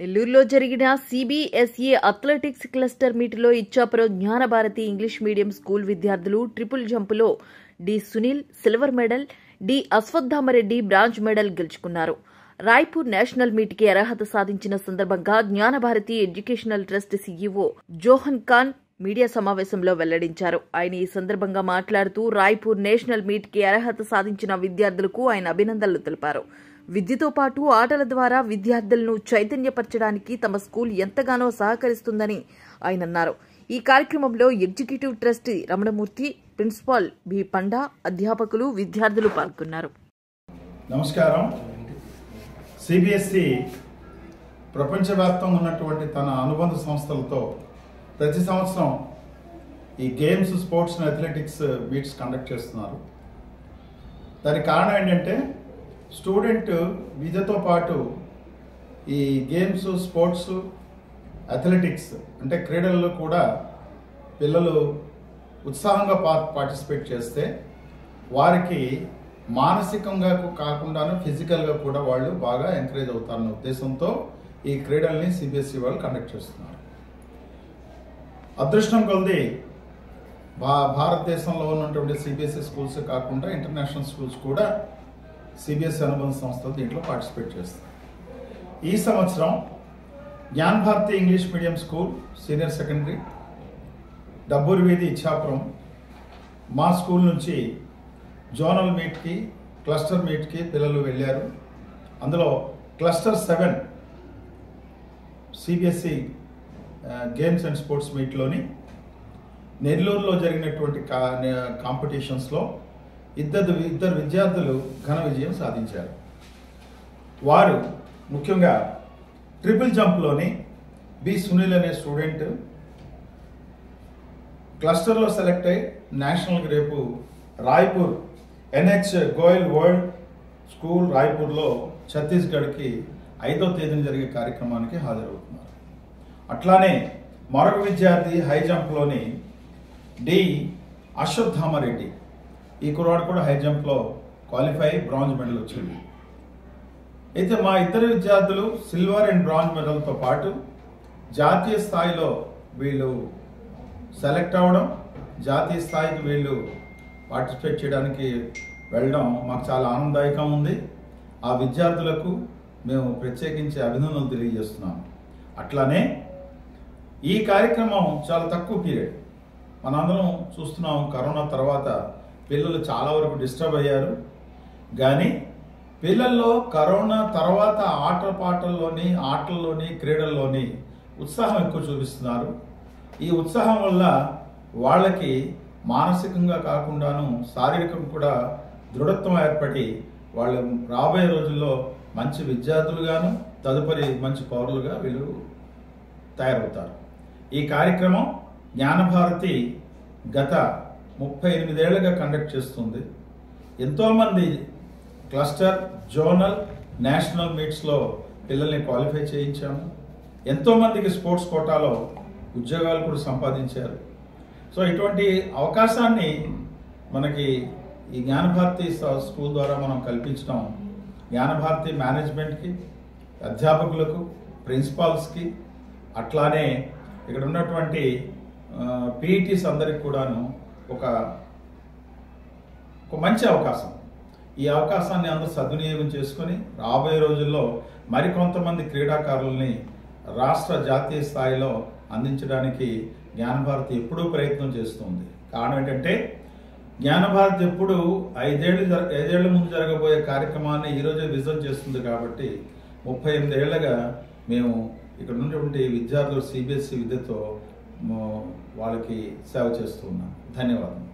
నెల్లూరులో జరిగిన CBSE athletics cluster మీట్లో Ichchapuram Gnanabharathi English medium school విద్యార్థులు triple జంపులో D Sunil silver medal D Ashwathama Reddy bronze medal గెలుచుకున్నారు రాయ్పూర్ నేషనల్ మీట్ కి అర్హత సాధించిన సందర్భంగా Gnanabharathi educational trust CEO జోహన్ Khan media సమావేశంలో వెల్లడించారు ఆయన ఈ సందర్భంగా మాట్లాడుతూ రాయ్పూర్ నేషనల్ మీట్ కి అర్హత సాధించిన విద్యార్థులకు ఆయన అభినందనలు తెలిపారు విద్యతో పాటు ఆటల ద్వారా విద్యార్థులను చైతన్యపరచడానికి తమ స్కూల్ ఎంతగానో సహకరిస్తుందని ఆయన అన్నారు ఈ కార్యక్రమంలో executive trustee Ramanamurthy principal B Panda అధ్యాపకులు విద్యార్థులు పాల్గొన్నారు నమస్కారం సిబిఎస్ఈ ప్రపంచవ్యాప్తంగా ఉన్నటువంటి తన అనుబంధ సంస్థలతో ప్రతి సంవత్సరం ఈ games sports and athletics meets conduct చేస్తున్నారు దానికి కారణం ఏంటంటే స్టూడెంట్ విద్యతో పాటు ఈ గేమ్స్ స్పోర్ట్స్ అథ్లెటిక్స్ అంటే క్రీడల్లో కూడా పిల్లలు ఉత్సాహంగా పా పార్టిసిపేట్ చేస్తే వారికి మానసికంగా కాకుండాను ఫిజికల్గా కూడా వాళ్ళు బాగా ఎంకరేజ్ అవుతారన్న ఉద్దేశంతో ఈ క్రీడల్ని సిబిఎస్ఈ వాళ్ళు కండక్ట్ చేస్తున్నారు అదృష్టం కొలది భా భారతదేశంలో ఉన్నటువంటి సిబిఎస్ఈ స్కూల్స్ కాకుండా ఇంటర్నేషనల్ స్కూల్స్ కూడా సిబిఎస్ఈ అనుబంధ సంస్థలు దీంట్లో పార్టిసిపేట్ చేస్తాయి ఈ సంవత్సరం Gnan Bharathi English medium school senior secondary Dabbur వీధి ఇచ్చాపురం మా స్కూల్ నుంచి జోనల్ మీట్కి క్లస్టర్ మీట్కి పిల్లలు వెళ్ళారు అందులో cluster seven CBSE games and sports మీట్లోని నెల్లూరులో జరిగినటువంటి కా కాంపిటీషన్స్లో ఇద్దరు ఇద్దరు విద్యార్థులు ఘన విజయం సాధించారు వారు ముఖ్యంగా ట్రిపుల్ జంప్లోని బి సునీల్ అనే స్టూడెంట్ క్లస్టర్లో సెలెక్ట్ అయి నేషనల్కి రేపు Raipur NH Goyal world school రాయ్పూర్లో ఛత్తీస్గఢ్కి ఐదో తేదీన జరిగే కార్యక్రమానికి హాజరవుతున్నారు అట్లానే మరొక విద్యార్థి హై జంప్లోని డి అశ్వత్థామరెడ్డి ఈ కుర్రాడు కూడా హై జంప్లో క్వాలిఫై బ్రాంజ్ మెడల్ వచ్చింది అయితే మా ఇద్దరు విద్యార్థులు సిల్వర్ అండ్ బ్రాంజ్ మెడల్తో పాటు జాతీయ స్థాయిలో వీళ్ళు సెలెక్ట్ అవ్వడం జాతీయ స్థాయికి వీళ్ళు పార్టిసిపేట్ చేయడానికి వెళ్ళడం మాకు చాలా ఆనందదాయకం ఉంది ఆ విద్యార్థులకు మేము ప్రత్యేకించి అభినందనలు తెలియజేస్తున్నాము అట్లానే ఈ కార్యక్రమం చాలా తక్కువ పీరియడ్ మనందరం చూస్తున్నాం కరోనా తర్వాత పిల్లలు చాలా వరకు డిస్టర్బ్ అయ్యారు కానీ పిల్లల్లో కరోనా తర్వాత ఆట పాటల్లోని ఆటల్లోని క్రీడల్లోని ఉత్సాహం ఎక్కువ చూపిస్తున్నారు ఈ ఉత్సాహం వల్ల వాళ్ళకి మానసికంగా కాకుండాను శారీరకం కూడా దృఢత్వం ఏర్పడి వాళ్ళు రాబోయే రోజుల్లో మంచి విద్యార్థులుగాను తదుపరి మంచి పౌరులుగా వీళ్ళు తయారవుతారు ఈ కార్యక్రమం జ్ఞానభారతి గత ముప్పై ఎనిమిదేళ్లుగా కండక్ట్ చేస్తుంది ఎంతోమంది క్లస్టర్ జోనల్ నేషనల్ మీట్స్లో పిల్లల్ని క్వాలిఫై చేయించాము ఎంతోమందికి స్పోర్ట్స్ కోటాలో ఉద్యోగాలు కూడా సంపాదించారు సో ఇటువంటి అవకాశాన్ని మనకి ఈ జ్ఞానభారతి స్కూల్ ద్వారా మనం కల్పించడం జ్ఞానభారతి మేనేజ్మెంట్కి అధ్యాపకులకు ప్రిన్సిపాల్స్కి అట్లానే ఇక్కడ ఉన్నటువంటి పీఈటీస్ అందరికి కూడాను ఒక ఒక మంచి అవకాశం ఈ అవకాశాన్ని అందరూ సద్వినియోగం చేసుకొని రాబోయే రోజుల్లో మరికొంతమంది క్రీడాకారుల్ని రాష్ట్ర జాతీయ స్థాయిలో అందించడానికి జ్ఞానభారతి ఎప్పుడూ ప్రయత్నం చేస్తుంది కారణం ఏంటంటే జ్ఞానభారతి ఎప్పుడు ఐదేళ్ళు జర ఐదేళ్ల ముందు జరగబోయే కార్యక్రమాన్ని ఈరోజే విజన్ చేస్తుంది కాబట్టి ముప్పై ఎనిమిది ఏళ్ళగా మేము ఇక్కడ ఉన్నటువంటి విద్యార్థులు సిబిఎస్ఈ విద్యతో వాళ్ళకి సేవ చేస్తూ ఉన్నాం ధన్యవాదాలు